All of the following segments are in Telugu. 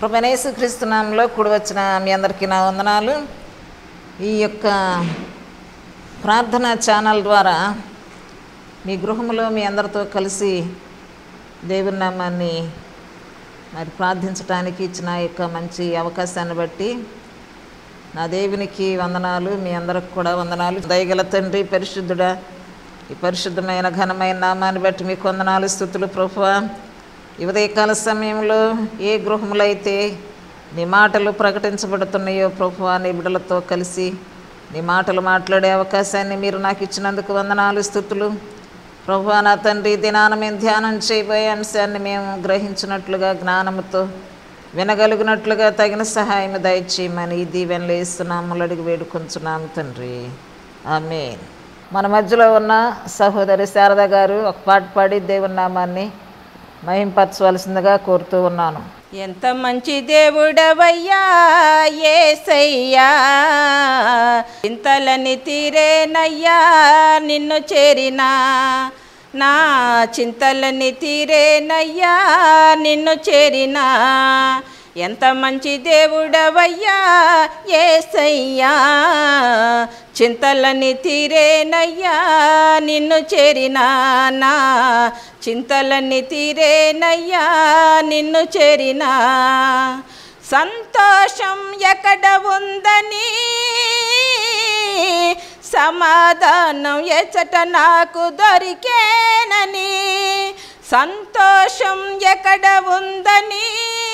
ప్రభనేసు క్రీస్తునామంలో కూడి వచ్చిన మీ అందరికీ నా వందనాలు ఈ యొక్క ప్రార్థన ఛానల్ ద్వారా మీ గృహంలో మీ అందరితో కలిసి దేవుని నామాన్ని మరి ప్రార్థించడానికి ఇచ్చిన ఈ యొక్క మంచి అవకాశాన్ని బట్టి నా దేవునికి వందనాలు మీ అందరికి కూడా వందనాలు దయగల తండ్రి పరిశుద్ధుడా ఈ పరిశుద్ధమైన ఘనమైన నామాన్ని బట్టి మీకు వందనాలు స్థుతులు ప్రభువా ఈ ఉదయకాల సమయంలో ఏ గృహంలో అయితే నీ మాటలు ప్రకటించబడుతున్నాయో ప్రభువా నీ బిడ్డలతో కలిసి నీ మాటలు మాట్లాడే అవకాశాన్ని మీరు నాకు ఇచ్చినందుకు వందనాలు స్థుతులు ప్రభువా నా తండ్రి ఈ దినాన మేము ధ్యానం చేయబోయే అంశాన్ని మేము గ్రహించినట్లుగా జ్ఞానముతో వినగలిగినట్లుగా తగిన సహాయం దయచేయమని ఈ దీవెనలు ఇస్తున్నాము అడిగి వేడుకొంచున్నాము తండ్రి ఆమె మన మధ్యలో ఉన్న సహోదరి శారద గారు ఒక పాట పాడి దేవుని నామాన్ని మహింపరచవలసిందిగా కోరుతూ ఉన్నాను ఎంత మంచి దేవుడవయ్యా ఏసయ్యా చింతలని తీరేనయ్యా నిన్ను చేరినా నా చింతలని తీరేనయ్యా నిన్ను చేరినా ఎంత మంచి దేవుడవయ్యా ఏసయ్యా చింతలని తీరేనయ్యా నిన్ను చేరినా నా చింతలని తీరేనయ్యా నిన్ను చేరినా సంతోషం ఎక్కడ ఉందని సమాధానం ఎచ్చట నాకు దొరికేనని సంతోషం ఎక్కడ ఉందని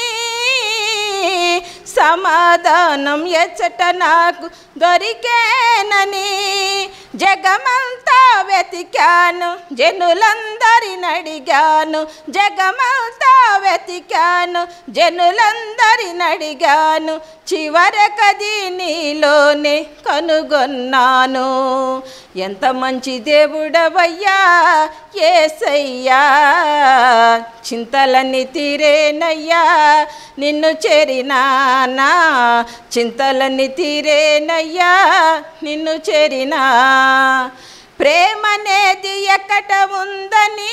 సమాధానం ఎచ్చట నాకు దొరికేనని జగమంతా వెతికాను జనులందరిని అడిగాను జగమంతా వెతికాను జనులందరిని అడిగాను చివరకది నీలోనే కనుగొన్నాను ఎంత మంచి దేవుడవయ్యా ఏసయ్యా చింతలన్నీ తీరేనయ్యా నిన్ను చేరినా నా చింతలన్నీ తీరేనయ్యా నిన్ను చేరినా ప్రేమనేది ఎక్కడ ఉందని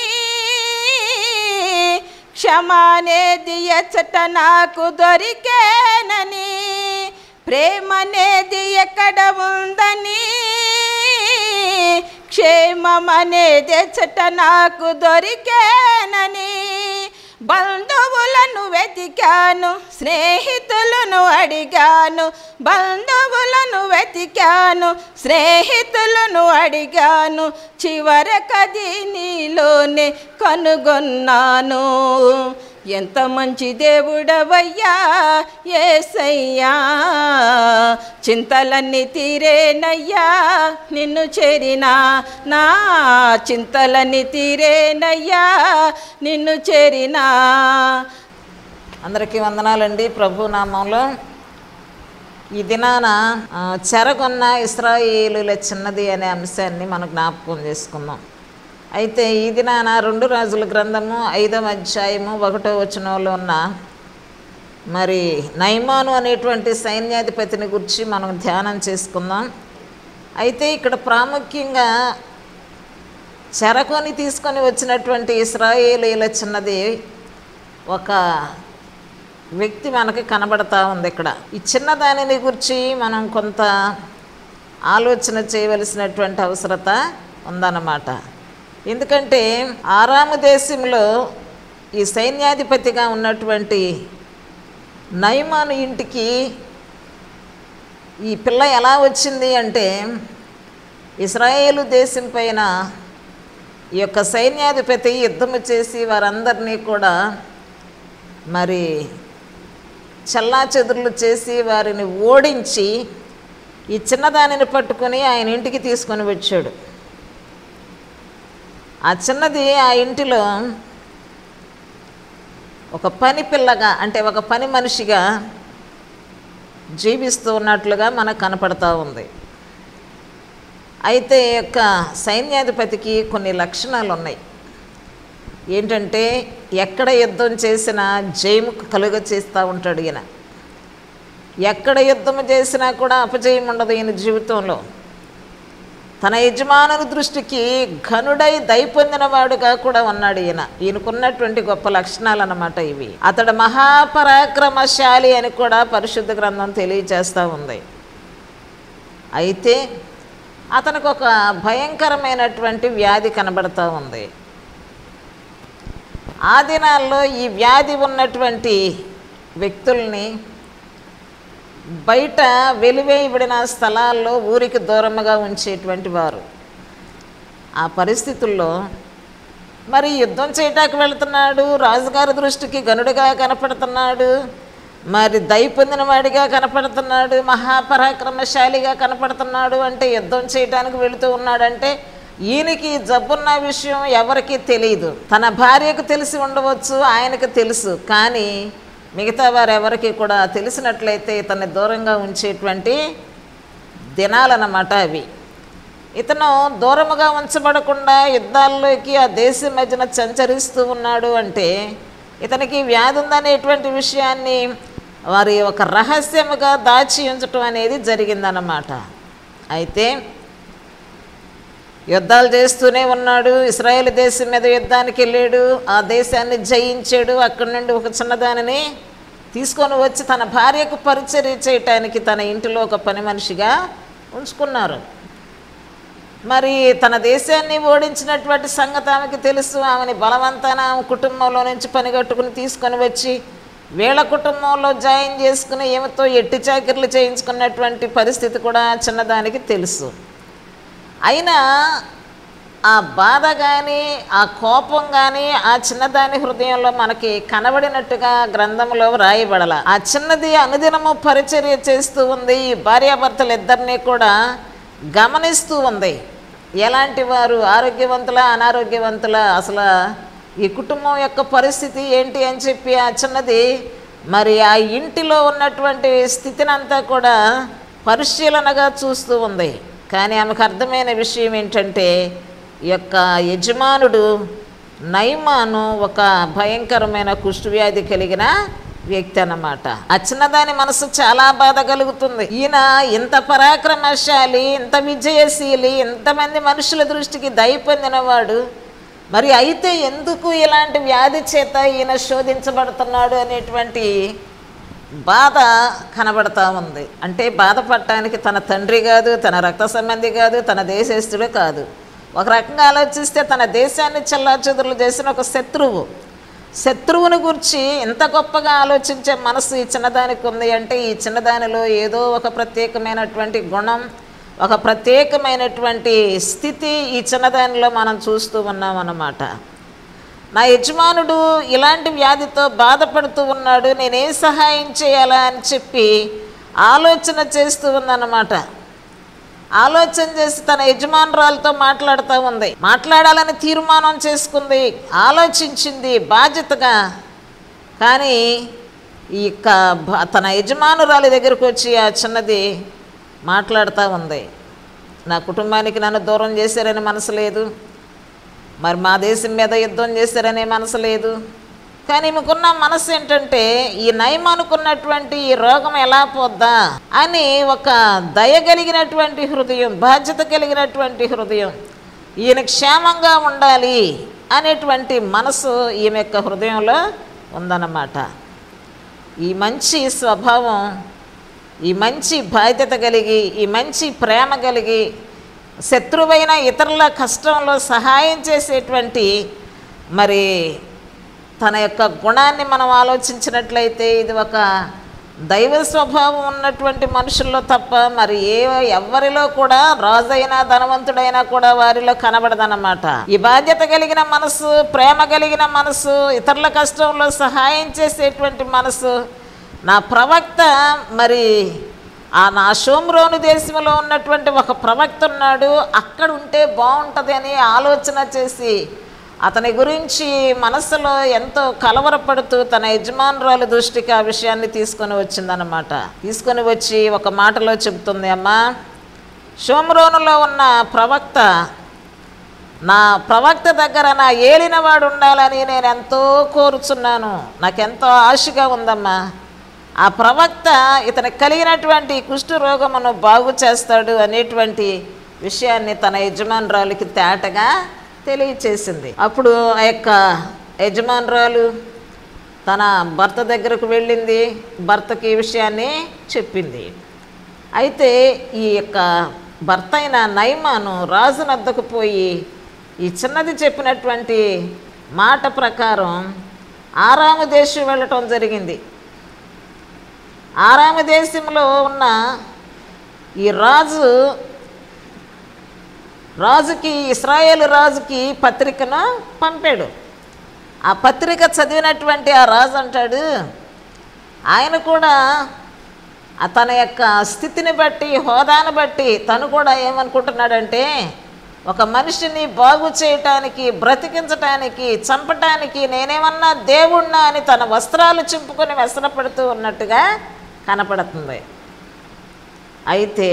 క్షమానేది ఎచ్చట నాకు దొరికేనని ప్రేమనేది ఎక్కడ ఉందని క్షేమమనేది ఎచ్చట నాకు దొరికేనని బంధువులను వెతికాను స్నేహితులను అడిగాను బంధువులను వెతికాను స్నేహితులను అడిగాను చివరకది నీలోనే కనుగొన్నాను ఎంత మంచి దేవుడవయ్యా ఏసయ్యా చింతలన్నీ తీరేనయ్యా నిన్ను చేరినా నా చింతలన్నీ తీరేనయ్యా నిన్ను చేరినా అందరికీ వందనాలండి ప్రభు నామంలో ఈ దినాన ఆ, చెరగొన్న ఇస్రాయేలుల చిన్నది అనే అంశాన్ని మనం జ్ఞాపకం చేసుకుందాం అయితే ఈ దినాన రెండు రాజుల గ్రంథము ఐదవ అధ్యాయము ఒకటో వచనంలో ఉన్న మరి నైమాను అనేటువంటి సైన్యాధిపతిని గురించి మనం ధ్యానం చేసుకుందాం అయితే ఇక్కడ ప్రాముఖ్యంగా చెరకొని తీసుకొని వచ్చినటువంటి ఇస్రాయేలీల చిన్నది ఒక వ్యక్తి మనకి కనబడతా ఉంది ఇక్కడ ఈ చిన్నదానిని గురించి మనం కొంత ఆలోచన చేయవలసినటువంటి అవసరత ఉందన్నమాట ఎందుకంటే ఆరాము దేశంలో ఈ సైన్యాధిపతిగా ఉన్నటువంటి నయమాను ఇంటికి ఈ పిల్ల ఎలా వచ్చింది అంటే ఇస్రాయేలు దేశం పైన ఈ యొక్క సైన్యాధిపతి యుద్ధము చేసి వారందరినీ కూడా మరి చల్లా చెదురులు చేసి వారిని ఓడించి ఈ చిన్నదానిని పట్టుకొని ఆయన ఇంటికి తీసుకొని వచ్చాడు ఆ చిన్నది ఆ ఇంటిలో ఒక పని పిల్లగా అంటే ఒక పని మనిషిగా జీవిస్తూ ఉన్నట్లుగా మనకు కనపడతా ఉంది అయితే ఈ యొక్క సైన్యాధిపతికి కొన్ని లక్షణాలు ఉన్నాయి ఏంటంటే ఎక్కడ యుద్ధం చేసినా జయము కలుగ చేస్తూ ఉంటాడు ఈయన ఎక్కడ యుద్ధం చేసినా కూడా అపజయం ఉండదు ఈయన జీవితంలో తన యజమానుని దృష్టికి ఘనుడై దయపొందినవాడుగా కూడా ఉన్నాడు ఈయన ఈయనకున్నటువంటి గొప్ప లక్షణాలు అన్నమాట ఇవి అతడు మహాపరాక్రమశాలి అని కూడా పరిశుద్ధ గ్రంథం తెలియజేస్తూ ఉంది అయితే అతనికి ఒక భయంకరమైనటువంటి వ్యాధి కనబడుతూ ఉంది ఆ దినాల్లో ఈ వ్యాధి ఉన్నటువంటి వ్యక్తుల్ని బయట వెలివేయబడిన స్థలాల్లో ఊరికి దూరంగా ఉంచేటువంటి వారు ఆ పరిస్థితుల్లో మరి యుద్ధం చేయటానికి వెళ్తున్నాడు రాజుగారి దృష్టికి గనుడిగా కనపడుతున్నాడు మరి దయ పొందిన వాడిగా కనపడుతున్నాడు మహాపరాక్రమశాలిగా కనపడుతున్నాడు అంటే యుద్ధం చేయడానికి వెళుతూ ఉన్నాడంటే ఈయనకి జబ్బున్న విషయం ఎవరికీ తెలియదు తన భార్యకు తెలిసి ఉండవచ్చు ఆయనకు తెలుసు కానీ మిగతా వారు ఎవరికి కూడా తెలిసినట్లయితే ఇతన్ని దూరంగా ఉంచేటువంటి దినాలన్నమాట అవి ఇతను దూరముగా ఉంచబడకుండా యుద్ధాల్లోకి ఆ దేశం మధ్యన సంచరిస్తూ ఉన్నాడు అంటే ఇతనికి వ్యాధి ఉందనేటువంటి విషయాన్ని వారి ఒక రహస్యముగా దాచి ఉంచటం అనేది జరిగిందన్నమాట అయితే యుద్ధాలు చేస్తూనే ఉన్నాడు ఇస్రాయేల్ దేశం మీద యుద్ధానికి వెళ్ళాడు ఆ దేశాన్ని జయించాడు అక్కడి నుండి ఒక చిన్నదానిని తీసుకొని వచ్చి తన భార్యకు పరిచర్య చేయటానికి తన ఇంటిలో ఒక పని మనిషిగా ఉంచుకున్నారు మరి తన దేశాన్ని ఓడించినటువంటి సంగతి ఆమెకి తెలుసు ఆమెని బలవంతాన ఆమె కుటుంబంలో నుంచి పని కట్టుకుని తీసుకొని వచ్చి వీళ్ళ కుటుంబంలో జాయిన్ చేసుకుని ఈమెతో ఎట్టి చాకిర్లు చేయించుకున్నటువంటి పరిస్థితి కూడా చిన్నదానికి తెలుసు అయినా ఆ బాధ కానీ ఆ కోపం కానీ ఆ చిన్నదాని హృదయంలో మనకి కనబడినట్టుగా గ్రంథంలో రాయబడాల ఆ చిన్నది అనుదినము పరిచర్య చేస్తూ ఉంది ఈ భార్యాభర్తలు ఇద్దరినీ కూడా గమనిస్తూ ఉంది ఎలాంటి వారు ఆరోగ్యవంతుల అనారోగ్యవంతుల అసలు ఈ కుటుంబం యొక్క పరిస్థితి ఏంటి అని చెప్పి ఆ చిన్నది మరి ఆ ఇంటిలో ఉన్నటువంటి స్థితిని అంతా కూడా పరిశీలనగా చూస్తూ ఉంది కానీ ఆమెకు అర్థమైన విషయం ఏంటంటే ఈ యొక్క యజమానుడు నైమాను ఒక భయంకరమైన కుష్ఠవ్యాధి కలిగిన వ్యక్తి అన్నమాట ఆ చిన్నదాని మనసు చాలా బాధ కలుగుతుంది ఈయన ఇంత పరాక్రమశాలి ఇంత విజయశీలి ఇంతమంది మనుషుల దృష్టికి దయ పొందినవాడు మరి అయితే ఎందుకు ఇలాంటి వ్యాధి చేత ఈయన శోధించబడుతున్నాడు అనేటువంటి బాధ కనబడతా ఉంది అంటే బాధపడటానికి తన తండ్రి కాదు తన రక్త సంబంధి కాదు తన దేశస్థుడు కాదు ఒక రకంగా ఆలోచిస్తే తన దేశాన్ని చెల్లాచెదురులు చేసిన ఒక శత్రువు శత్రువుని గురించి ఇంత గొప్పగా ఆలోచించే మనసు ఈ చిన్నదానికి ఉంది అంటే ఈ చిన్నదానిలో ఏదో ఒక ప్రత్యేకమైనటువంటి గుణం ఒక ప్రత్యేకమైనటువంటి స్థితి ఈ చిన్నదానిలో మనం చూస్తూ ఉన్నాం అన్నమాట నా యజమానుడు ఇలాంటి వ్యాధితో బాధపడుతూ ఉన్నాడు నేనేం సహాయం చేయాలా అని చెప్పి ఆలోచన చేస్తూ ఉందన్నమాట ఆలోచన చేసి తన యజమానురాలతో మాట్లాడుతూ ఉంది మాట్లాడాలని తీర్మానం చేసుకుంది ఆలోచించింది బాధ్యతగా కానీ ఈ యొక్క భ- తన యజమానురాలి దగ్గరకు వచ్చి ఆ చిన్నది మాట్లాడుతూ ఉంది నా కుటుంబానికి నన్ను దూరం చేశారని మనసు లేదు మరి మా దేశం మీద యుద్ధం చేశారనే మనసు లేదు కానీ ఈమెకున్న మనసు ఏంటంటే ఈ నయం అనుకున్నటువంటి ఈ రోగం ఎలా పోద్దా అని ఒక దయ కలిగినటువంటి హృదయం బాధ్యత కలిగినటువంటి హృదయం ఈయన క్షేమంగా ఉండాలి అనేటువంటి మనసు ఈమె యొక్క హృదయంలో ఉందన్నమాట ఈ మంచి స్వభావం ఈ మంచి బాధ్యత కలిగి ఈ మంచి ప్రేమ కలిగి శత్రువైన ఇతరుల కష్టంలో సహాయం చేసేటువంటి మరి తన యొక్క గుణాన్ని మనం ఆలోచించినట్లయితే ఇది ఒక దైవ స్వభావం ఉన్నటువంటి మనుషుల్లో తప్ప మరి ఏ ఎవరిలో కూడా రాజైనా ధనవంతుడైనా కూడా వారిలో కనబడదన్నమాట ఈ బాధ్యత కలిగిన మనసు ప్రేమ కలిగిన మనసు ఇతరుల కష్టంలో సహాయం చేసేటువంటి మనసు నా ప్రవక్త మరి ఆ నా షోమ్రోను దేశంలో ఉన్నటువంటి ఒక ప్రవక్త ఉన్నాడు అక్కడ ఉంటే బాగుంటుంది అని ఆలోచన చేసి అతని గురించి మనసులో ఎంతో కలవరపడుతూ తన యజమానురాలు దృష్టికి ఆ విషయాన్ని తీసుకొని వచ్చిందనమాట తీసుకొని వచ్చి ఒక మాటలో చెబుతుంది అమ్మా షోమ్రోనులో ఉన్న ప్రవక్త నా ప్రవక్త దగ్గర నా ఏలినవాడు ఉండాలని నేను ఎంతో కోరుచున్నాను నాకెంతో ఆశగా ఉందమ్మా ఆ ప్రవక్త ఇతనికి కలిగినటువంటి కుష్ఠ రోగమును బాగు చేస్తాడు అనేటువంటి విషయాన్ని తన యజమానురాలికి తేటగా తెలియచేసింది అప్పుడు ఆ యొక్క యజమానురాలు తన భర్త దగ్గరకు వెళ్ళింది భర్తకి ఈ విషయాన్ని చెప్పింది అయితే ఈ యొక్క భర్త అయిన నైమాను రాజు నద్దకు పోయి ఈ చిన్నది చెప్పినటువంటి మాట ప్రకారం ఆరాము దేశం వెళ్ళటం జరిగింది ఆరాము దేశంలో ఉన్న ఈ రాజు రాజుకి ఇస్రాయేల్ రాజుకి పత్రికను పంపాడు ఆ పత్రిక చదివినటువంటి ఆ రాజు అంటాడు ఆయన కూడా ఆ తన యొక్క స్థితిని బట్టి హోదాను బట్టి తను కూడా ఏమనుకుంటున్నాడంటే ఒక మనిషిని బాగు చేయటానికి బ్రతికించటానికి చంపటానికి నేనేమన్నా దేవుణ్ణా అని తన వస్త్రాలు చింపుకొని వ్యసనపడుతూ ఉన్నట్టుగా కనపడుతుంది అయితే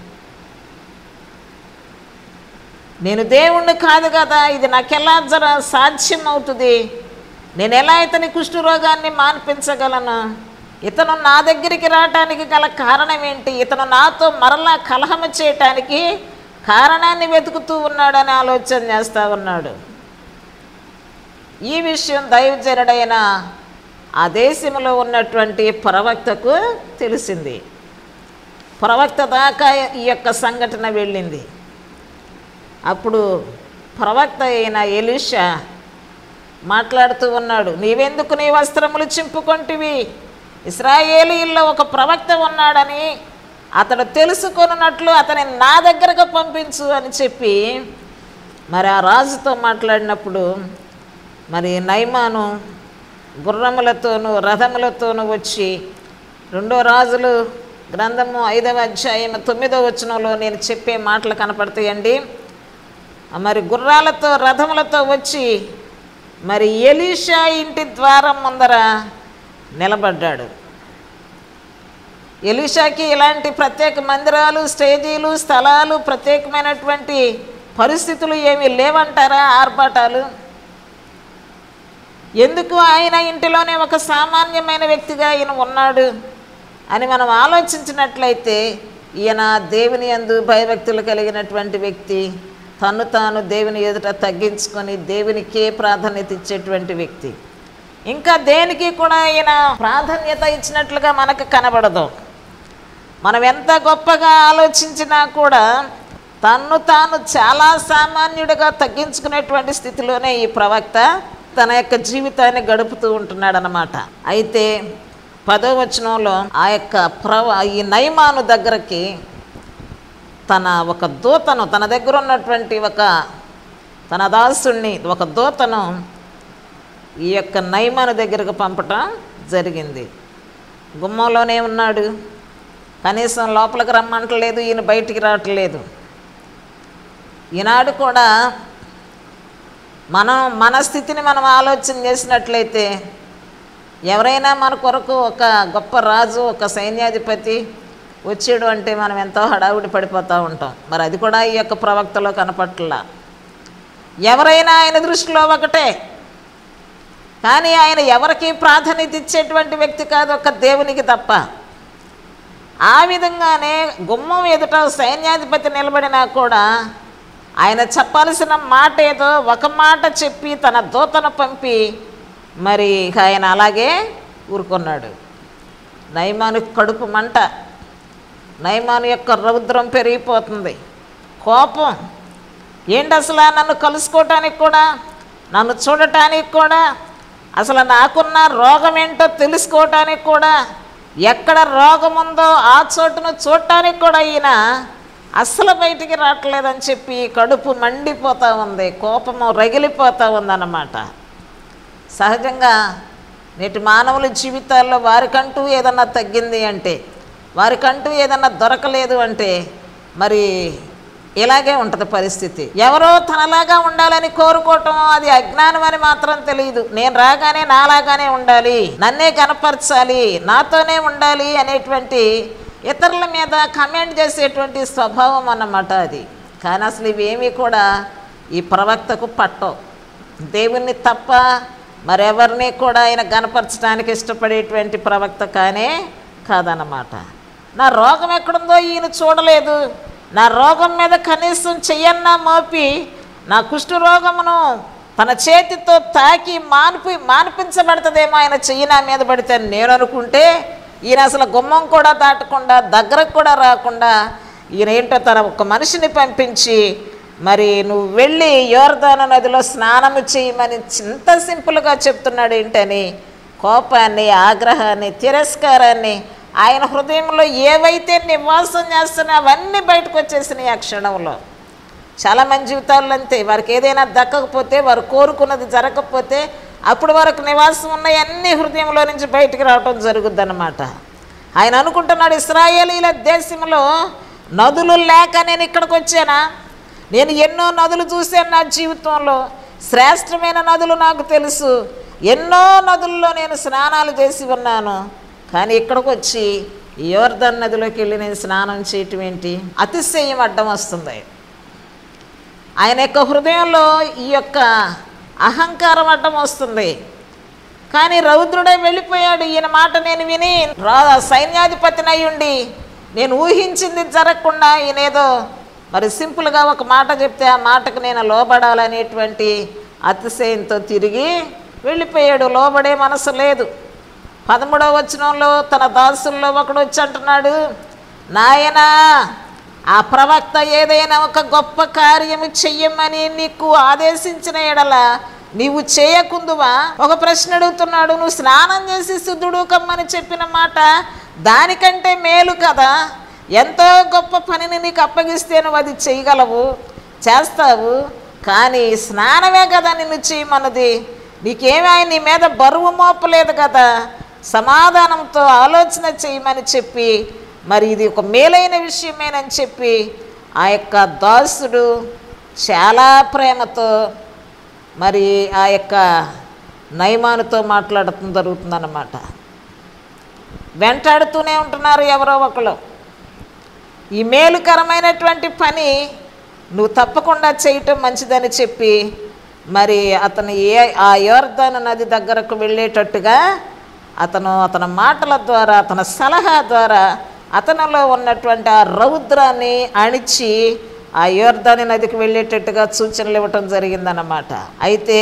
నేను దేవుణ్ణి కాదు కదా ఇది నాకెలా జర సాధ్యం అవుతుంది నేను ఎలా ఇతని కుష్ఠరోగాన్ని మాన్పించగలను ఇతను నా దగ్గరికి రావటానికి గల కారణం ఏంటి ఇతను నాతో మరలా కలహము చేయటానికి కారణాన్ని వెతుకుతూ ఉన్నాడని ఆలోచన చేస్తూ ఉన్నాడు ఈ విషయం దైవజనుడైన ఆ దేశంలో ఉన్నటువంటి ప్రవక్తకు తెలిసింది ప్రవక్త దాకా ఈ యొక్క సంఘటన వెళ్ళింది అప్పుడు ప్రవక్త అయిన ఎలీషా మాట్లాడుతూ ఉన్నాడు నీవెందుకు నీ వస్త్రములు చింపుకొంటివి ఇస్రాయేలీల్లో ఒక ప్రవక్త ఉన్నాడని అతడు తెలుసుకొనున్నట్లు అతని నా దగ్గరకు పంపించు అని చెప్పి మరి ఆ రాజుతో మాట్లాడినప్పుడు మరి నైమాను గుర్రములతోనూ రథములతోనూ వచ్చి రెండో రాజులు గ్రంథము ఐదవ అధ్యాయం తొమ్మిదో వచనంలో నేను చెప్పే మాటలు కనపడతాయండి మరి గుర్రాలతో రథములతో వచ్చి మరి ఎలీషా ఇంటి ద్వారం ముందర నిలబడ్డాడు ఎలీషాకి ఇలాంటి ప్రత్యేక మందిరాలు స్టేజీలు స్థలాలు ప్రత్యేకమైనటువంటి పరిస్థితులు ఏమీ లేవంటారా ఆర్భాటాలు ఎందుకు ఆయన ఇంటిలోనే ఒక సామాన్యమైన వ్యక్తిగా ఈయన ఉన్నాడు అని మనం ఆలోచించినట్లయితే ఈయన దేవుని యందు భయభక్తులు కలిగినటువంటి వ్యక్తి తను తాను దేవుని ఎదుట తగ్గించుకొని దేవునికే ప్రాధాన్యత ఇచ్చేటువంటి వ్యక్తి ఇంకా దేనికి కూడా ఈయన ప్రాధాన్యత ఇచ్చినట్లుగా మనకు కనబడదు మనం ఎంత గొప్పగా ఆలోచించినా కూడా తన్ను తాను చాలా సామాన్యుడిగా తగ్గించుకునేటువంటి స్థితిలోనే ఈ ప్రవక్త తన యొక్క జీవితాన్ని గడుపుతూ ఉంటున్నాడు అనమాట అయితే పదో వచనంలో ఆ యొక్క ప్రవ ఈ నయమాను దగ్గరకి తన ఒక దూతను తన దగ్గర ఉన్నటువంటి ఒక తన దాసుణ్ణి ఒక దూతను ఈ యొక్క నయమాను దగ్గరకు పంపటం జరిగింది గుమ్మంలోనే ఉన్నాడు కనీసం లోపలికి రమ్మంటలేదు ఈయన బయటికి రావట్లేదు ఈనాడు కూడా మనం మన స్థితిని మనం ఆలోచన చేసినట్లయితే ఎవరైనా మన కొరకు ఒక గొప్ప రాజు ఒక సైన్యాధిపతి వచ్చాడు అంటే మనం ఎంతో హడావుడి పడిపోతూ ఉంటాం మరి అది కూడా ఈ యొక్క ప్రవక్తలో కనపట్లా ఎవరైనా ఆయన దృష్టిలో ఒకటే కానీ ఆయన ఎవరికి ప్రాధాన్యత ఇచ్చేటువంటి వ్యక్తి కాదు ఒక దేవునికి తప్ప ఆ విధంగానే గుమ్మం ఎదుట సైన్యాధిపతి నిలబడినా కూడా ఆయన చెప్పాల్సిన మాట ఏదో ఒక మాట చెప్పి తన దూతను పంపి మరి ఇక ఆయన అలాగే ఊరుకున్నాడు నయమాను కడుపు మంట నయమాను యొక్క రౌద్రం పెరిగిపోతుంది కోపం ఏంటి అసలు నన్ను కలుసుకోవటానికి కూడా నన్ను చూడటానికి కూడా అసలు నాకున్న రోగం ఏంటో తెలుసుకోవటానికి కూడా ఎక్కడ రోగం ఉందో ఆ చోటును చూడటానికి కూడా ఈయన అస్సలు బయటికి రావట్లేదని చెప్పి కడుపు మండిపోతూ ఉంది కోపము రగిలిపోతూ ఉందన్నమాట సహజంగా నేటి మానవుల జీవితాల్లో వారికంటూ ఏదన్నా తగ్గింది అంటే వారికంటూ ఏదన్నా దొరకలేదు అంటే మరి ఇలాగే ఉంటుంది పరిస్థితి ఎవరో తనలాగా ఉండాలని కోరుకోవటం అది అజ్ఞానం అని మాత్రం తెలియదు నేను రాగానే నాలాగానే ఉండాలి నన్నే కనపరచాలి నాతోనే ఉండాలి అనేటువంటి ఇతరుల మీద కమెంట్ చేసేటువంటి స్వభావం అన్నమాట అది కానీ అసలు ఇవేమీ కూడా ఈ ప్రవక్తకు పట్టవు దేవుణ్ణి తప్ప మరెవరిని కూడా ఆయన గనపరచడానికి ఇష్టపడేటువంటి ప్రవక్త కానే కాదన్నమాట నా రోగం ఎక్కడుందో ఈయన చూడలేదు నా రోగం మీద కనీసం చెయ్యన్నా మోపి నా కుష్ఠ రోగమును తన చేతితో తాకి మానిపి మానిపించబడుతుందేమో ఆయన చెయ్యి నా మీద పడితే అని నేను అనుకుంటే ఈయన అసలు గుమ్మం కూడా దాటకుండా దగ్గరకు కూడా రాకుండా ఈయన ఏంటో తన ఒక మనిషిని పంపించి మరి నువ్వు వెళ్ళి యోర్దాన నదిలో స్నానము చేయమని ఇంత సింపుల్గా చెప్తున్నాడు ఏంటని కోపాన్ని ఆగ్రహాన్ని తిరస్కారాన్ని ఆయన హృదయంలో ఏవైతే నివాసం చేస్తున్నాయో అవన్నీ బయటకు వచ్చేసినాయి ఆ క్షణంలో చాలామంది జీవితాల్లో అంతే వారికి ఏదైనా దక్కకపోతే వారు కోరుకున్నది జరగకపోతే అప్పుడు వరకు నివాసం ఉన్నాయి అన్ని హృదయంలో నుంచి బయటికి రావటం జరుగుద్ది అనమాట ఆయన అనుకుంటున్నాడు ఇస్రాయేలీల దేశంలో నదులు లేక నేను ఇక్కడికి వచ్చానా నేను ఎన్నో నదులు చూశాను నా జీవితంలో శ్రేష్టమైన నదులు నాకు తెలుసు ఎన్నో నదుల్లో నేను స్నానాలు చేసి ఉన్నాను కానీ ఇక్కడికి వచ్చి ఈ యోర్ధన్ నదిలోకి వెళ్ళి నేను స్నానం చేయటం ఏంటి అతిశయం అడ్డం వస్తుంది ఆయన యొక్క హృదయంలో ఈ యొక్క అహంకారం అడ్డం వస్తుంది కానీ రౌద్రుడే వెళ్ళిపోయాడు ఈయన మాట నేను విని రా సైన్యాధిపతిని అయ్యుండి నేను ఊహించింది జరగకుండా ఈయనేదో మరి సింపుల్గా ఒక మాట చెప్తే ఆ మాటకు నేను లోబడాలనేటువంటి అతిశయంతో తిరిగి వెళ్ళిపోయాడు లోబడే మనసు లేదు పదమూడవ వచనంలో తన దాసుల్లో ఒకడు వచ్చి అంటున్నాడు నాయనా ఆ ప్రవక్త ఏదైనా ఒక గొప్ప కార్యము చెయ్యమని నీకు ఆదేశించిన ఎడల నీవు చేయకుందువా ఒక ప్రశ్న అడుగుతున్నాడు నువ్వు స్నానం చేసి శుద్ధుడు కమ్మని చెప్పిన మాట దానికంటే మేలు కదా ఎంతో గొప్ప పనిని నీకు అప్పగిస్తే నువ్వు అది చేయగలవు చేస్తావు కానీ స్నానమే కదా నిన్ను చేయమన్నది నీకేమీ ఆయన నీ మీద బరువు మోపలేదు కదా సమాధానంతో ఆలోచన చేయమని చెప్పి మరి ఇది ఒక మేలైన విషయమేనని చెప్పి ఆ యొక్క దాసుడు చాలా ప్రేమతో మరి ఆ యొక్క నయమానుతో మాట్లాడటం జరుగుతుందన్నమాట వెంటాడుతూనే ఉంటున్నారు ఎవరో ఒకరు ఈ మేలుకరమైనటువంటి పని నువ్వు తప్పకుండా చేయటం మంచిదని చెప్పి మరి అతను ఏ ఆ యోర్ధాన నది దగ్గరకు వెళ్ళేటట్టుగా అతను అతని మాటల ద్వారా అతని సలహా ద్వారా అతనిలో ఉన్నటువంటి ఆ రౌద్రాన్ని అణిచి ఆ యోర్ధాని నదికి వెళ్ళేటట్టుగా సూచనలు ఇవ్వటం జరిగిందన్నమాట అయితే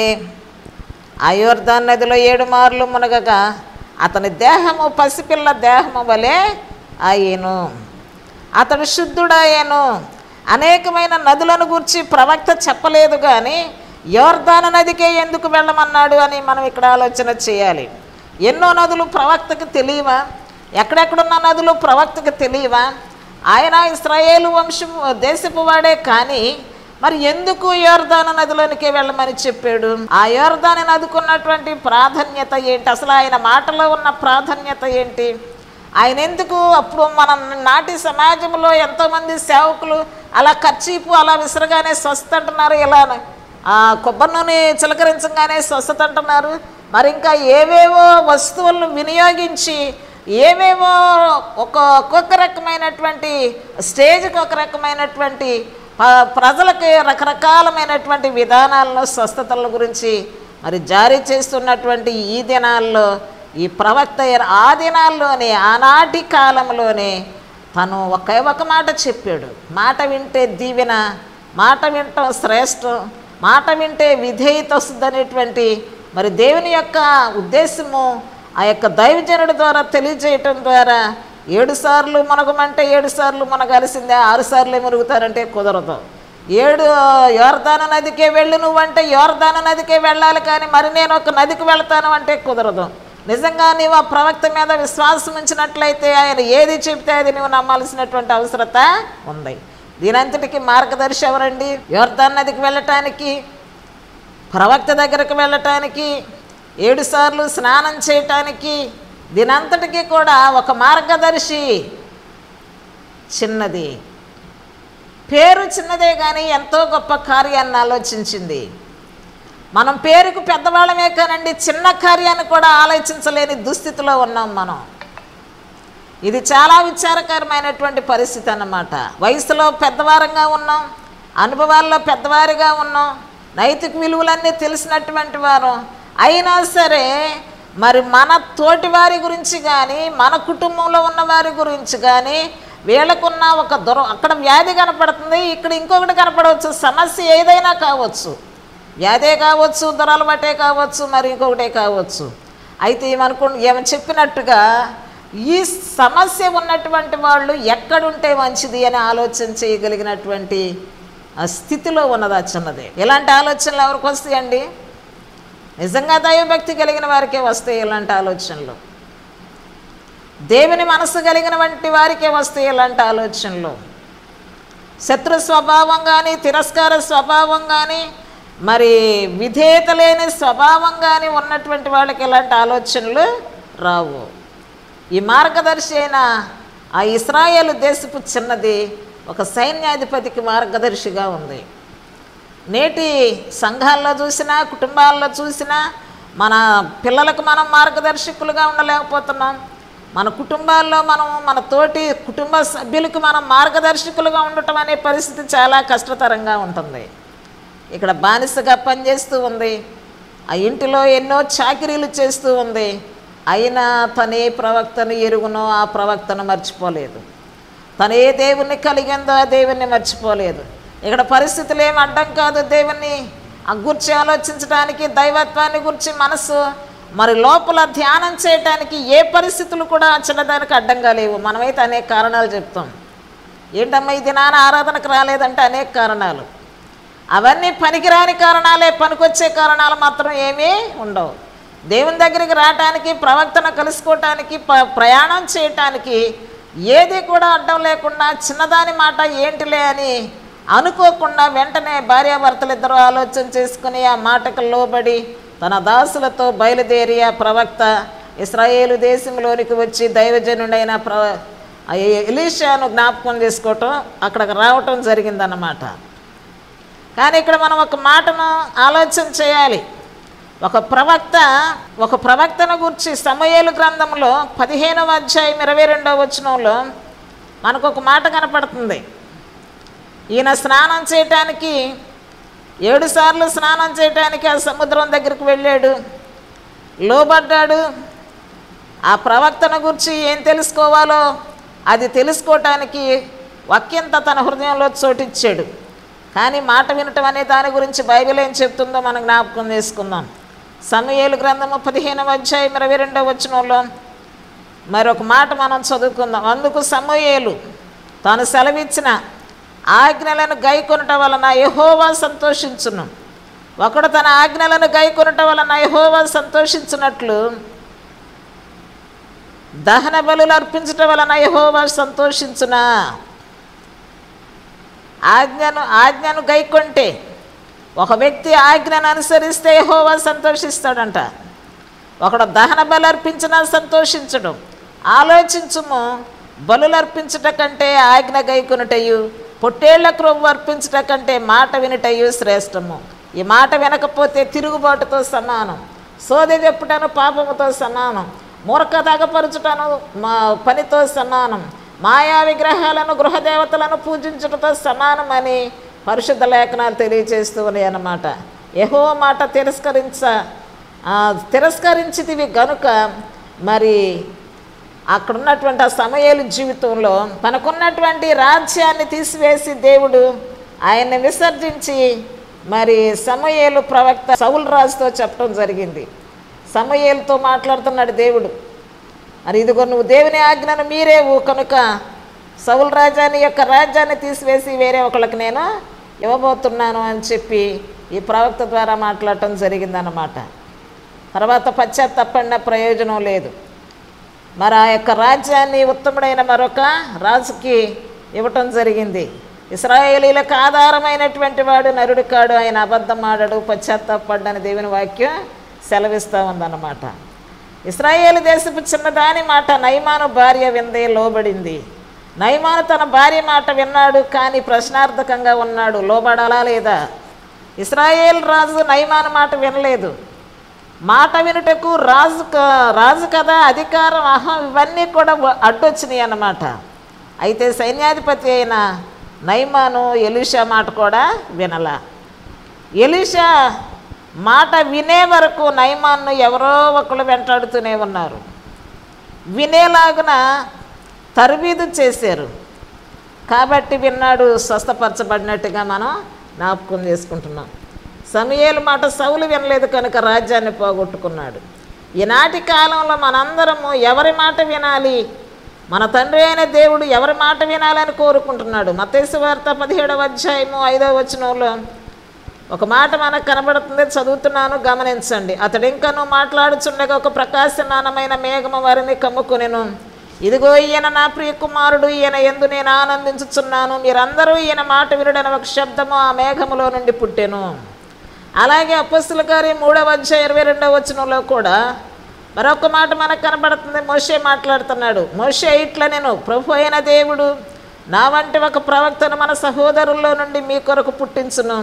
ఆ యోర్ధాన్ నదిలో ఏడు మార్లు మునగగా అతని దేహము పసిపిల్ల దేహము వలె అయ్యేను అతడు శుద్ధుడాయేను అనేకమైన నదులను గురించి ప్రవక్త చెప్పలేదు కానీ యోర్ధాన నదికే ఎందుకు వెళ్ళమన్నాడు అని మనం ఇక్కడ ఆలోచన చేయాలి ఎన్నో నదులు ప్రవక్తకు తెలియవా ఎక్కడెక్కడున్న నదులు ప్రవక్తకు తెలియవా ఆయన ఇస్రాయేలు వంశము దేశపు వాడే కానీ మరి ఎందుకు యోర్ధాన నదిలోనికే వెళ్ళమని చెప్పాడు ఆ యోర్ధాని నదికి ఉన్నటువంటి ప్రాధాన్యత ఏంటి అసలు ఆయన మాటలో ఉన్న ప్రాధాన్యత ఏంటి ఆయన ఎందుకు అప్పుడు మన నాటి సమాజంలో ఎంతోమంది సేవకులు అలా ఖర్చీపు అలా విసరగానే స్వస్థ అంటున్నారు ఇలా ఆ కొబ్బరి నూనె చిలకరించగానే స్వస్థత అంటున్నారు మరి ఇంకా ఏవేవో వస్తువులను వినియోగించి ఏవేవో ఒక ఒక్కొక్క రకమైనటువంటి స్టేజ్కి ఒక రకమైనటువంటి ప- ప్రజలకి రకరకాలమైనటువంటి విధానాలను స్వస్థతల గురించి మరి జారీ చేస్తున్నటువంటి ఈ దినాల్లో ఈ ప్రవక్త ఆ దినాల్లోనే ఆనాటి కాలంలోనే తను ఒకే ఒక మాట చెప్పాడు మాట వింటే దీవెన మాట వింటం శ్రేష్టం మాట వింటే విధేయత వస్తుందనేటువంటి మరి దేవుని యొక్క ఉద్దేశము ఆ యొక్క దైవజనుడి ద్వారా తెలియజేయటం ద్వారా ఏడు సార్లు మునగమంటే ఏడు సార్లు మునగాల్సిందే ఆరు సార్లే మురుగుతారంటే కుదరదు ఏడు యోర్దాన నదికే వెళ్ళు నువ్వంటే యోర్దాన నదికే వెళ్ళాలి కానీ మరి నేను ఒక నదికి వెళ్తాను అంటే కుదరదు నిజంగా నీవు ఆ ప్రవక్త మీద విశ్వాసం ఉంచినట్లయితే ఆయన ఏది చెప్తే అది నువ్వు నమ్మాల్సినటువంటి అవసరత ఉంది దీనంతటికి మార్గదర్శి ఎవరండి యోర్దాన్ నదికి వెళ్ళటానికి ప్రవక్త దగ్గరకు వెళ్ళటానికి ఏడుసార్లు స్నానం చేయటానికి దీనంతటికీ కూడా ఒక మార్గదర్శి చిన్నది పేరు చిన్నదే కానీ ఎంతో గొప్ప కార్యాన్ని ఆలోచించింది మనం పేరుకు పెద్దవాళ్ళమే కానండి చిన్న కార్యాన్ని కూడా ఆలోచించలేని దుస్థితిలో ఉన్నాం మనం ఇది చాలా విచారకరమైనటువంటి పరిస్థితి అన్నమాట వయసులో పెద్దవారంగా ఉన్నాం అనుభవాల్లో పెద్దవారిగా ఉన్నాం నైతిక విలువలన్నీ తెలిసినటువంటి వారు అయినా సరే మరి మన తోటి వారి గురించి కానీ మన కుటుంబంలో ఉన్న వారి గురించి కానీ వీళ్ళకున్న ఒక దుర అక్కడ వ్యాధి కనపడుతుంది ఇక్కడ ఇంకొకటి కనపడవచ్చు సమస్య ఏదైనా కావచ్చు వ్యాధే కావచ్చు దురలబట్టే కావచ్చు మరి ఇంకొకటే కావచ్చు అయితే ఏమనుకో ఏమ చెప్పినట్టుగా ఈ సమస్య ఉన్నటువంటి వాళ్ళు ఎక్కడుంటే మంచిది అని ఆలోచన చేయగలిగినటువంటి ఆ స్థితిలో ఉన్నది ఆ చిన్నది ఇలాంటి ఆలోచనలు ఎవరికి వస్తాయండి నిజంగా దైవభక్తి కలిగిన వారికే వస్తాయి ఇలాంటి ఆలోచనలు దేవుని మనసు కలిగిన వంటి వారికే వస్తాయి ఇలాంటి ఆలోచనలు శత్రు స్వభావం కానీ తిరస్కార స్వభావం కానీ మరి విధేయత లేని స్వభావం కానీ ఉన్నటువంటి వాళ్ళకి ఇలాంటి ఆలోచనలు రావు ఈ మార్గదర్శి అయిన ఆ ఇస్రాయేలు దేశపు చిన్నది ఒక సైన్యాధిపతికి మార్గదర్శిగా ఉంది నేటి సంఘాల్లో చూసినా కుటుంబాల్లో చూసినా మన పిల్లలకు మనం మార్గదర్శకులుగా ఉండలేకపోతున్నాం మన కుటుంబాల్లో మనం మన తోటి కుటుంబ సభ్యులకు మనం మార్గదర్శకులుగా ఉండటం అనే పరిస్థితి చాలా కష్టతరంగా ఉంటుంది ఇక్కడ బానిసగా పనిచేస్తూ ఉంది ఆ ఇంటిలో ఎన్నో చాకిరీలు చేస్తూ ఉంది అయినా తనే ప్రవక్తను ఎరుగునో ఆ ప్రవక్తను మర్చిపోలేదు తను ఏ దేవుణ్ణి కలిగిందో ఆ దేవుణ్ణి మర్చిపోలేదు ఇక్కడ పరిస్థితులు ఏమి అడ్డం కాదు దేవుణ్ణి ఆ గురించి ఆలోచించడానికి దైవత్వాన్ని గురించి మనసు మరి లోపల ధ్యానం చేయటానికి ఏ పరిస్థితులు కూడా చిన్నదానికి అడ్డంగా లేవు మనమైతే అనేక కారణాలు చెప్తాం ఏంటమ్మా ఈ దినాన ఆరాధనకు రాలేదంటే అనేక కారణాలు అవన్నీ పనికిరాని కారణాలే పనికొచ్చే కారణాలు మాత్రం ఏమీ ఉండవు దేవుని దగ్గరికి రావటానికి ప్రవక్తను కలుసుకోవటానికి ప- ప్రయాణం చేయటానికి ఏది కూడా అడ్డం లేకుండా చిన్నదాని మాట ఏంటిలే అని అనుకోకుండా వెంటనే భార్యాభర్తలు ఇద్దరు ఆలోచన చేసుకుని ఆ మాటకు లోబడి తన దాసులతో బయలుదేరి ఆ ప్రవక్త ఇస్రాయేలు దేశంలోనికి వచ్చి దైవజనుడైన ప్ర ఆ ఎలీషాను జ్ఞాపకం చేసుకోవటం అక్కడికి రావటం జరిగిందన్నమాట కానీ ఇక్కడ మనం ఒక మాటను ఆలోచన చేయాలి ఒక ప్రవక్త ఒక ప్రవక్తను గురించి సమయేలు గ్రంథంలో పదిహేనవ అధ్యాయం ఇరవై రెండవ వచనంలో మనకు ఒక మాట కనపడుతుంది ఈయన స్నానం చేయటానికి ఏడు సార్లు స్నానం చేయటానికి ఆ సముద్రం దగ్గరికి వెళ్ళాడు లోబడ్డాడు ఆ ప్రవక్తను గురించి ఏం తెలుసుకోవాలో అది తెలుసుకోవటానికి వాక్యంత తన హృదయంలో చోటిచ్చాడు కానీ మాట వినటం అనే దాని గురించి బైబిల్ ఏం చెప్తుందో మనం జ్ఞాపకం చేసుకుందాం సమయేలు గ్రంథము పదిహేనవ అధ్యాయం ఇరవై రెండవ వచనంలో మరొక మాట మనం చదువుకుందాం అందుకు సమూయేలు తాను సెలవిచ్చిన ఆజ్ఞలను గైకొనట వలన యహోవా సంతోషించును ఒకడు తన ఆజ్ఞలను గైకొనట వలన యహోవా సంతోషించినట్లు దహన బలులు అర్పించటం వలన యహోవా సంతోషించునా ఆజ్ఞను ఆజ్ఞను గైకొంటే ఒక వ్యక్తి ఆజ్ఞను అనుసరిస్తే యెహోవా సంతోషిస్తాడంట ఒకడు దహన బలి అర్పించినా సంతోషించడు ఆలోచించుము బలులు అర్పించుట కంటే ఆజ్ఞ గైకొనుటయు పొట్టేళ్ల క్రొవ్వు అర్పించుట కంటే మాట వినుటయు శ్రేష్టము ఈ మాట వినకపోతే తిరుగుబాటుతో సమానం సోదె చెప్పుటను పాపముతో సమానం మూర్ఖ తగపరుచుటను మా పనితో సమానం మాయా విగ్రహాలను గృహదేవతలను పూజించుటతో సమానమని పరిశుద్ధ లేఖనాలు తెలియజేస్తూ ఉన్నాయి అన్నమాట యహో మాట తిరస్కరించ ఆ, తిరస్కరించితివి గనుక మరి అక్కడ ఉన్నటువంటి ఆ సమయాలు జీవితంలో తనకున్నటువంటి రాజ్యాన్ని తీసివేసి దేవుడు ఆయన్ని విసర్జించి మరి సమయేలు ప్రవక్త సౌల్ రాజుతో చెప్పడం జరిగింది సమయేలుతో మాట్లాడుతున్నాడు దేవుడు మరి ఇదిగో నువ్వు దేవుని ఆజ్ఞను మీరేవు కనుక సౌల్ రాజాని యొక్క రాజ్యాన్ని తీసివేసి వేరే ఒకళ్ళకి నేను ఇవ్వబోతున్నాను అని చెప్పి ఈ ప్రవక్త ద్వారా మాట్లాడటం జరిగిందన్నమాట తర్వాత పశ్చాత్తపడిన ప్రయోజనం లేదు మరి ఆ యొక్క రాజ్యాన్ని ఉత్తముడైన మరొక రాజుకి ఇవ్వటం జరిగింది ఇస్రాయేలీలకు ఆధారమైనటువంటి వాడు నరుడు కాడు ఆయన అబద్ధం ఆడడు పశ్చాత్తాపడ్డని దేవుని వాక్యం సెలవిస్తూ ఉందన్నమాట ఇస్రాయేల్ దేశపు చిన్నదాని మాట నైమాను భార్య విందే లోబడింది నైమాను తన భార్య మాట విన్నాడు కానీ ప్రశ్నార్థకంగా ఉన్నాడు లోబడాలా లేదా ఇస్రాయేల్ రాజు నైమాను మాట వినలేదు మాట వినుటకు రాజు క- రాజు కదా అధికారం అహం ఇవన్నీ కూడా వ- అడ్డొచ్చినాయి అన్నమాట అయితే సైన్యాధిపతి అయిన నైమాను ఎలీషా మాట కూడా వినల ఎలీషా మాట వినే వరకు నైమాన్ను ఎవరో ఒకరు వెంటాడుతూనే ఉన్నారు వినేలాగున తరబీదు చేశారు కాబట్టి విన్నాడు స్వస్థపరచబడినట్టుగా మనం జ్ఞాపకం చేసుకుంటున్నాం సమయలు మాట సౌలు వినలేదు కనుక రాజ్యాన్ని పోగొట్టుకున్నాడు ఈనాటి కాలంలో మనందరము ఎవరి మాట వినాలి మన తండ్రి అయిన దేవుడు ఎవరి మాట వినాలని కోరుకుంటున్నాడు మతేసు వార్త పదిహేడవ అధ్యాయము ఐదవ వచనంలో ఒక మాట మనకు కనబడుతుంది చదువుతున్నాను గమనించండి అతడు ఇంకను మాట్లాడుచుండగా ఒక ప్రకాశమానమైన మేఘము వారిని కమ్ముకొనెను ఇదిగో ఈయన నా ప్రియ కుమారుడు ఈయన ఎందు నేను ఆనందించుచున్నాను మీరందరూ ఈయన మాట వినడని ఒక శబ్దము ఆ మేఘములో నుండి పుట్టెను అలాగే అపస్సుల గారి మూడవ అధ్యాయ ఇరవై రెండవ వచనంలో కూడా మరొక మాట మనకు కనబడుతుంది మోషే మాట్లాడుతున్నాడు మోషే ఇట్లా నేను ప్రభు అయిన దేవుడు నా వంటి ఒక ప్రవక్తను మన సహోదరుల్లో నుండి మీ కొరకు పుట్టించును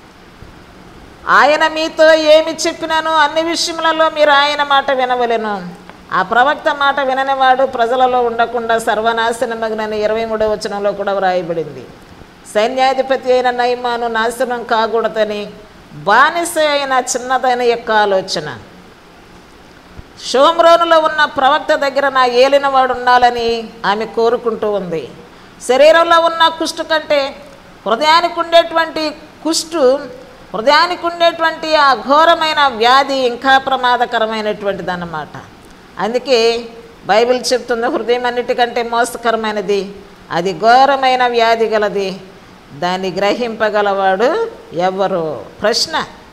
ఆయన మీతో ఏమి చెప్పినాను అన్ని విషయములలో మీరు ఆయన మాట వినవలెను ఆ ప్రవక్త మాట విననివాడు ప్రజలలో ఉండకుండా సర్వనాశనమగినని ఇరవై మూడవ వచనంలో కూడా వ్రాయబడింది సైన్యాధిపతి అయిన నైమాను నాశనం కాకూడదని బానిస అయిన చిన్నదైన యొక్క ఆలోచన షోమ్రోనులో ఉన్న ప్రవక్త దగ్గర నా ఏలినవాడు ఉండాలని ఆమె కోరుకుంటూ ఉంది శరీరంలో ఉన్న కుష్టు కంటే హృదయానికి ఉండేటువంటి కుష్టు హృదయానికి ఉండేటువంటి ఆ ఘోరమైన వ్యాధి ఇంకా ప్రమాదకరమైనటువంటిది అన్నమాట అందుకే బైబిల్ చెప్తుంది హృదయం అన్నిటికంటే మోసకరమైనది అది ఘోరమైన వ్యాధి గలది దాన్ని గ్రహింపగలవాడు ఎవరు ప్రశ్న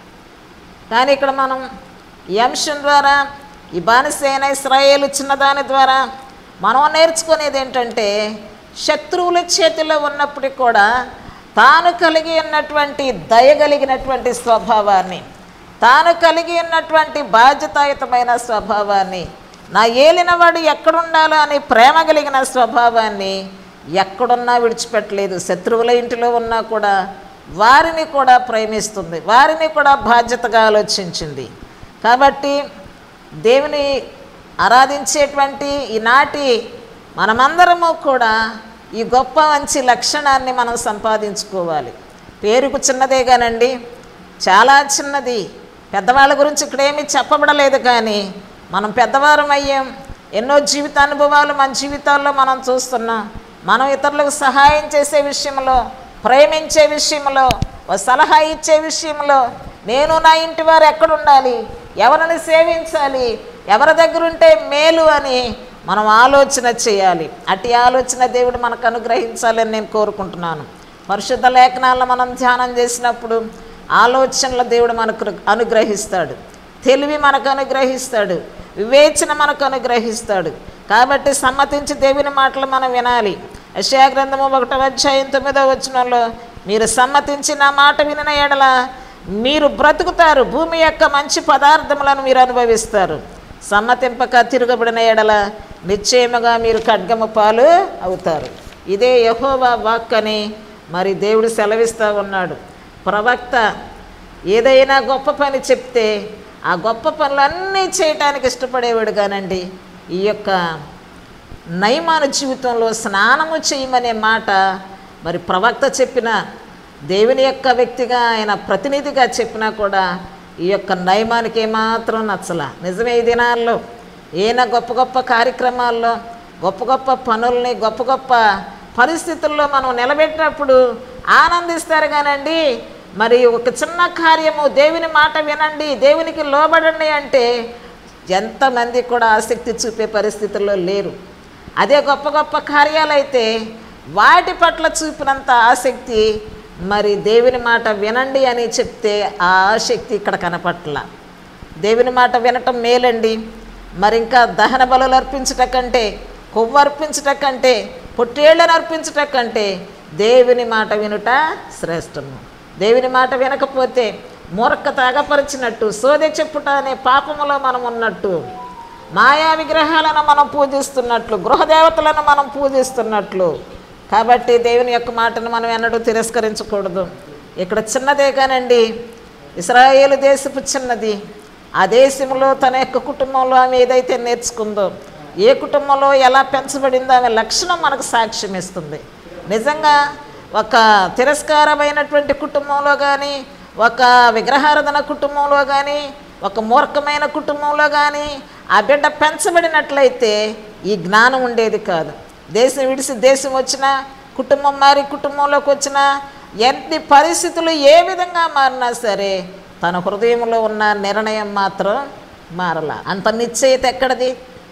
కానీ ఇక్కడ మనం ఈ అంశం ద్వారా ఈ బానిసైన ఇస్రాయేలు చిన్నదాని ద్వారా మనం నేర్చుకునేది ఏంటంటే శత్రువుల చేతిలో ఉన్నప్పటికీ కూడా తాను కలిగి ఉన్నటువంటి దయగలిగినటువంటి స్వభావాన్ని తాను కలిగి ఉన్నటువంటి బాధ్యతాయుతమైన స్వభావాన్ని నా ఏలినవాడు ఎక్కడుండాలో అని ప్రేమ కలిగిన స్వభావాన్ని ఎక్కడున్నా విడిచిపెట్టలేదు శత్రువుల ఇంటిలో ఉన్నా కూడా వారిని కూడా ప్రేమిస్తుంది వారిని కూడా బాధ్యతగా ఆలోచించింది కాబట్టి దేవుని ఆరాధించేటువంటి ఈనాటి మనమందరము కూడా ఈ గొప్ప మంచి లక్షణాన్ని మనం సంపాదించుకోవాలి పేరుకు చిన్నదే కానండి చాలా చిన్నది పెద్దవాళ్ళ గురించి ఇక్కడేమీ చెప్పబడలేదు కానీ మనం పెద్దవారం అయ్యాం ఎన్నో జీవిత అనుభవాలు మన జీవితాల్లో మనం చూస్తున్నాం మనం ఇతరులకు సహాయం చేసే విషయంలో ప్రేమించే విషయంలో ఓ సలహా ఇచ్చే విషయంలో నేను నా ఇంటి వారు ఎక్కడ ఉండాలి ఎవరిని సేవించాలి ఎవరి దగ్గర ఉంటే మేలు అని మనం ఆలోచన చేయాలి అట్టి ఆలోచన దేవుడు మనకు అనుగ్రహించాలని నేను కోరుకుంటున్నాను పరిశుద్ధ లేఖనాలను మనం ధ్యానం చేసినప్పుడు ఆలోచనలు దేవుడు మనకు అనుగ్రహిస్తాడు తెలివి మనకు అనుగ్రహిస్తాడు వివేచన మనకు అనుగ్రహిస్తాడు కాబట్టి సమ్మతించి దేవుని మాటలు మనం వినాలి యెషయా గ్రంథము ఒకటవ అధ్యాయం తొమ్మిదవ వచనంలో మీరు సమ్మతించి నా మాట వినిన ఎడల మీరు బ్రతుకుతారు భూమి యొక్క మంచి పదార్థములను మీరు అనుభవిస్తారు సమ్మతింపక తిరగబడిన ఎడల నిశ్చయముగా మీరు ఖడ్గము పాలు అవుతారు ఇదే యహోవా వాక్ అని మరి దేవుడు సెలవిస్తూ ఉన్నాడు ప్రవక్త ఏదైనా గొప్ప పని చెప్తే ఆ గొప్ప పనులన్నీ చేయటానికి ఇష్టపడేవాడు కానండి ఈ యొక్క నయమాన జీవితంలో స్నానము చేయమనే మాట మరి ప్రవక్త చెప్పిన దేవుని యొక్క వ్యక్తిగా ఆయన ప్రతినిధిగా చెప్పినా కూడా ఈ యొక్క నయమానికి ఏమాత్రం నచ్చల నిజమే ఈ దినాల్లో ఈయన గొప్ప గొప్ప కార్యక్రమాల్లో గొప్ప గొప్ప పనుల్ని గొప్ప గొప్ప పరిస్థితుల్లో మనం నిలబెట్టినప్పుడు ఆనందిస్తారు కానండి మరి ఒక చిన్న కార్యము దేవుని మాట వినండి దేవునికి లోబడండి అంటే ఎంతమంది కూడా ఆసక్తి చూపే పరిస్థితుల్లో లేరు అదే గొప్ప గొప్ప కార్యాలైతే వాటి పట్ల చూపినంత ఆసక్తి మరి దేవుని మాట వినండి అని చెప్తే ఆ ఆసక్తి ఇక్కడ కనపట్ల దేవుని మాట వినటం మేలండి మరి ఇంకా దహన బలులు అర్పించట కంటే కొవ్వు అర్పించట కంటే పొట్టేళ్ళను అర్పించట కంటే దేవుని మాట వినుట శ్రేష్టము దేవుని మాట వినకపోతే మూర్ఖ తాగపరిచినట్టు సోదె చెప్పుట అనే పాపములో మనం ఉన్నట్టు మాయా విగ్రహాలను మనం పూజిస్తున్నట్లు గృహదేవతలను మనం పూజిస్తున్నట్లు కాబట్టి దేవుని యొక్క మాటను మనం ఎన్నడూ తిరస్కరించకూడదు ఇక్కడ చిన్నదే కానండి ఇస్రాయేలు దేశపు చిన్నది ఆ దేశంలో తన యొక్క కుటుంబంలో ఆమె ఏదైతే నేర్చుకుందో ఏ కుటుంబంలో ఎలా పెంచబడిందో ఆమె లక్షణం మనకు సాక్ష్యం ఇస్తుంది నిజంగా ఒక తిరస్కారమైనటువంటి కుటుంబంలో కానీ ఒక విగ్రహారాధన కుటుంబంలో కానీ ఒక మూర్ఖమైన కుటుంబంలో కానీ ఆ బిడ్డ పెంచబడినట్లయితే ఈ జ్ఞానం ఉండేది కాదు దేశం విడిసి దేశం వచ్చినా కుటుంబం మారి కుటుంబంలోకి వచ్చిన ఎన్ని పరిస్థితులు ఏ విధంగా మారినా సరే తన హృదయంలో ఉన్న నిర్ణయం మాత్రం మారలా అంత నిశ్చయిత ఎక్కడిది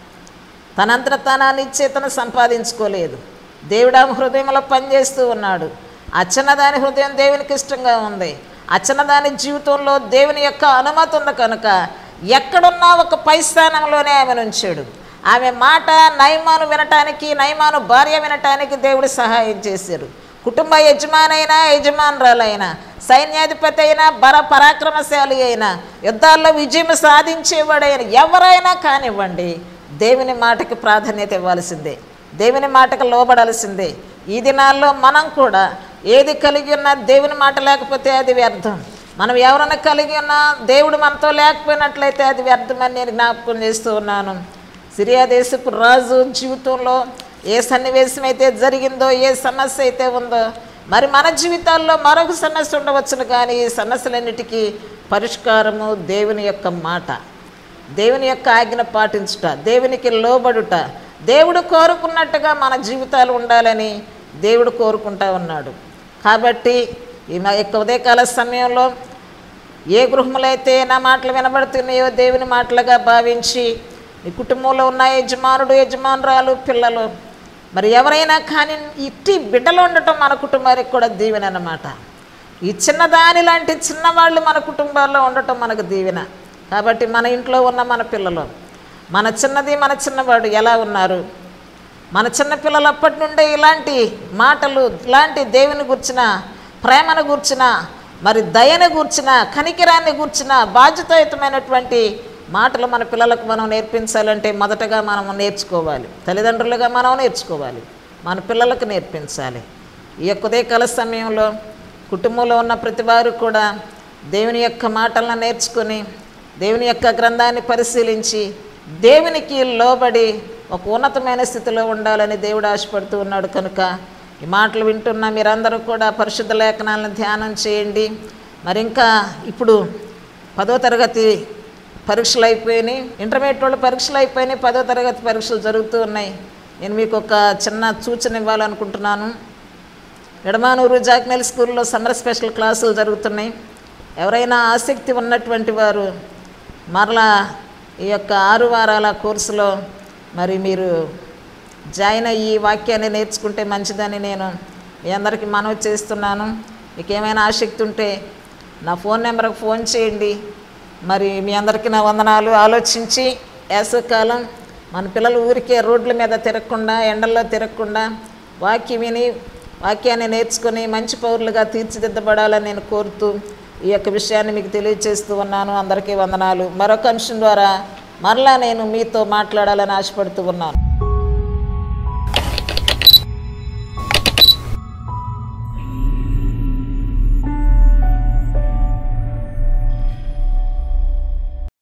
తనంతట తన నిశ్చయితను సంపాదించుకోలేదు దేవుడు ఆమె హృదయంలో పనిచేస్తూ ఉన్నాడు ఆ చిన్నదాని హృదయం దేవునికి ఇష్టంగా ఉంది ఆ చిన్నదాని జీవితంలో దేవుని యొక్క అనుమతి ఉంది కనుక ఎక్కడున్నా ఒక పై స్థానంలోనే ఆమె ఉంచాడు ఆమె మాట నయమాను వినటానికి నయమాను భార్య వినటానికి దేవుడు సహాయం చేశారు కుటుంబ యజమానైనా యజమానురాలైనా సైన్యాధిపతి అయినా బల పరాక్రమశాలి అయినా యుద్ధాల్లో విజయం సాధించేవాడైనా ఎవరైనా కానివ్వండి దేవుని మాటకి ప్రాధాన్యత ఇవ్వాల్సిందే దేవుని మాటకు లోబడాల్సిందే ఈ దినాల్లో మనం కూడా ఏది కలిగి ఉన్నా దేవుని మాట లేకపోతే అది వ్యర్థం మనం ఎవరైనా కలిగి ఉన్నా దేవుడు మనతో లేకపోయినట్లయితే అది వ్యర్థమని నేను జ్ఞాపకం చేస్తూ ఉన్నాను సిరియా దేశపు రాజు జీవితంలో ఏ సన్నివేశం అయితే జరిగిందో ఏ సమస్య అయితే ఉందో మరి మన జీవితాల్లో మరొక సమస్య ఉండవచ్చును కానీ ఈ సమస్యలన్నిటికీ పరిష్కారము దేవుని యొక్క మాట దేవుని యొక్క ఆజ్ఞ పాటించుట దేవునికి లోబడుట దేవుడు కోరుకున్నట్టుగా మన జీవితాలు ఉండాలని దేవుడు కోరుకుంటా ఉన్నాడు కాబట్టి ఈ మా యొక్క ఉదయకాల సమయంలో ఏ గృహములైతే నా మాటలు వినబడుతున్నాయో దేవుని మాటలుగా భావించి మీ కుటుంబంలో ఉన్న యజమానుడు యజమానురాలు పిల్లలు మరి ఎవరైనా కానీ ఇట్టి బిడ్డలు ఉండటం మన కుటుంబానికి కూడా దీవెన అన్నమాట ఈ చిన్నదాని లాంటి చిన్నవాళ్ళు మన కుటుంబాల్లో ఉండటం మనకు దీవెన కాబట్టి మన ఇంట్లో ఉన్న మన పిల్లలు మన చిన్నది మన చిన్నవాడు ఎలా ఉన్నారు మన చిన్న పిల్లలు అప్పటి నుండే ఇలాంటి మాటలు ఇలాంటి దేవుని గుర్చిన ప్రేమను గూర్చిన మరి దయను గూర్చిన కనికిరాన్ని గూర్చిన బాధ్యతాయుతమైనటువంటి మాటలు మన పిల్లలకు మనం నేర్పించాలంటే మొదటగా మనం నేర్చుకోవాలి తల్లిదండ్రులుగా మనం నేర్చుకోవాలి మన పిల్లలకు నేర్పించాలి ఈ యొక్క ఉదయకాల సమయంలో కుటుంబంలో ఉన్న ప్రతి వారు కూడా దేవుని యొక్క మాటలను నేర్చుకొని దేవుని యొక్క గ్రంథాన్ని పరిశీలించి దేవునికి లోబడి ఒక ఉన్నతమైన స్థితిలో ఉండాలని దేవుడు ఆశపడుతూ ఉన్నాడు కనుక ఈ మాటలు వింటున్న మీరందరూ కూడా పరిశుద్ధ లేఖనాలను ధ్యానం చేయండి మరి ఇంకా ఇప్పుడు పదో తరగతి పరీక్షలు అయిపోయినాయి ఇంటర్మీడియట్ వాళ్ళు పరీక్షలు అయిపోయినాయి పదో తరగతి పరీక్షలు జరుగుతూ ఉన్నాయి నేను మీకు ఒక చిన్న సూచన ఇవ్వాలనుకుంటున్నాను ఎడమానూరు జాక్నెల్ స్కూల్లో సమ్మర్ స్పెషల్ క్లాసులు జరుగుతున్నాయి ఎవరైనా ఆసక్తి ఉన్నటువంటి వారు మరలా ఈ యొక్క ఆరు వారాల కోర్సులో మరి మీరు జాయిన్ అయ్యి వాక్యాన్ని నేర్చుకుంటే మంచిదని నేను మీ అందరికీ మనవి చేస్తున్నాను మీకు ఏమైనా ఆసక్తి ఉంటే నా ఫోన్ నెంబర్కి ఫోన్ చేయండి మరి మీ అందరికీ నా వందనాలు ఆలోచించి వేసవకాలం మన పిల్లలు ఊరికే రోడ్ల మీద తిరగకుండా ఎండల్లో తిరగకుండా వాక్యం విని వాక్యాన్ని నేర్చుకొని మంచి పౌరులుగా తీర్చిదిద్దబడాలని నేను కోరుతూ ఈ యొక్క విషయాన్ని మీకు తెలియజేస్తూ ఉన్నాను అందరికీ వందనాలు మరొక అంశం ద్వారా మరలా నేను మీతో మాట్లాడాలని ఆశపడుతూ ఉన్నాను